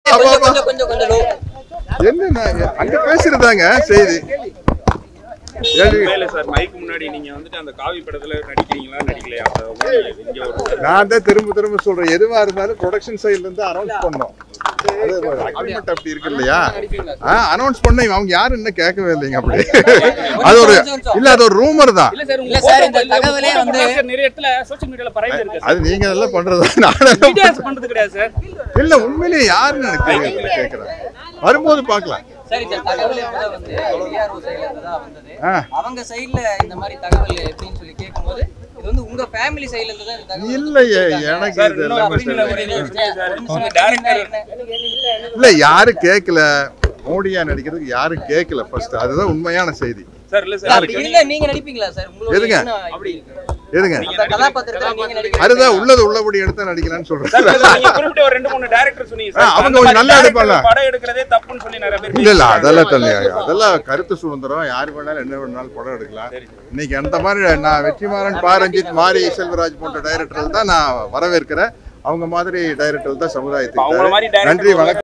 கொஞ்சம் அப்பா, கொஞ்சம் கொஞ்சம் கொஞ்சம் low. என்னண்ணா அங்க பேசுறதாங்க செய்தி கேள்வி இல்ல சார் மைக்கு முன்னாடி நீங்க வந்துட்டு அந்த காவி படத்துல நடிக்கிறீங்களா நடிக்கலையா அப்ப உங்களுக்கு இங்க ஒரு நான் தான் திரும்ப திரும்ப சொல்றேன் எதுவா இருந்தாலும் ப்ரொடக்ஷன் சைடுல இருந்து அனௌன்ஸ் பண்ணோம் அது அக்ரிமெண்ட் அப்படி இருக்கு இல்லையா அனௌன்ஸ் பண்ண அவங்க யாரும் இன்னும் கேட்கவே இல்லைங்க அப்படி அது ஒரு இல்ல அது ஒரு ரூமர் தான் இல்ல சார் இல்ல சார், இந்த தகவலே வந்து- நிறைய இடத்துல சோஷியல் மீடியால பரவி இருக்கு அது நீங்க எல்லாம் பண்றது நான் மீடியாஸ் பண்றது கிடையாது சார் இல்ல உண்மையிலேயே யாருன்னு எனக்கு தெரியல கேக்குறேன் வரும்போது பார்க்கலாம் சரி சார் தகவல் இப்பதான் வந்து PRO side ல இருந்து தான் வந்தது ஆ. அவங்க சைடுல இந்த மாதிரி தகவல் எப்படின்னு சொல்லி கேட்கும்போது இது வந்து உங்க ஃபேமிலி சைடுல இருந்து தான் இந்த தகவல் இல்லையே எனக்கு சார் இது இன்னும் எல்லாமே அப்படிங்கிற ஒரு தெரியல. இது இருக்கு சார் ஒரு அவங்க நிமிஷம் டேரக்டர் இல்ல யாரும் கேட்கல மோடியா நடிக்கிறதுக்கு யாரும் கேட்கல ஃபர்ஸ்ட் அதுதான் உண்மையான செய்தி சார் இல்ல சார், சார் அப்படி இருந்தா நீங்க நடிப்பீங்களா சார் உங்களோட எதுங்க? என்ன அப்படி எதுங்க அந்த கதாபாத்திரத்துல நீங்க நடிக்க அதுதான் உள்ளது உள்ளபடி எடுத்தா நடிக்கலாம்னு சார், சொல்றேன் சார், நீங்க குறிப்பிட்ட ஒரு ரெண்டு மூணு டேரக்டர் சொன்னீங்க ஆ, சார் அவங்க அந்த கொஞ்சம் மாதிரி நல்லா director எடுப்பாங்க. படம் எடுக்கிறதே தப்புன்னு சொல்லி நிறைய பேர் இல்ல இல்ல அதெல்லாம் தள்ளி அதெல்லாம் கருத்து சுதந்திரம் யார் வேணாலும் என்ன வேணாலும் படம் எடுக்கலாம் இன்னைக்கு அந்த மாதிரி நான் வெற்றிமாறன் பா ரஞ்சித் மாரி செல்வராஜ் போன்ற டைரக்டர்கள் தான் நான் வரவேற்கிறேன் அவங்க மாதிரி டைரக்டர்கள் தான் அவங்கள சமுதாயத்துக்கு மாதிரி director நன்றி வணக்கம்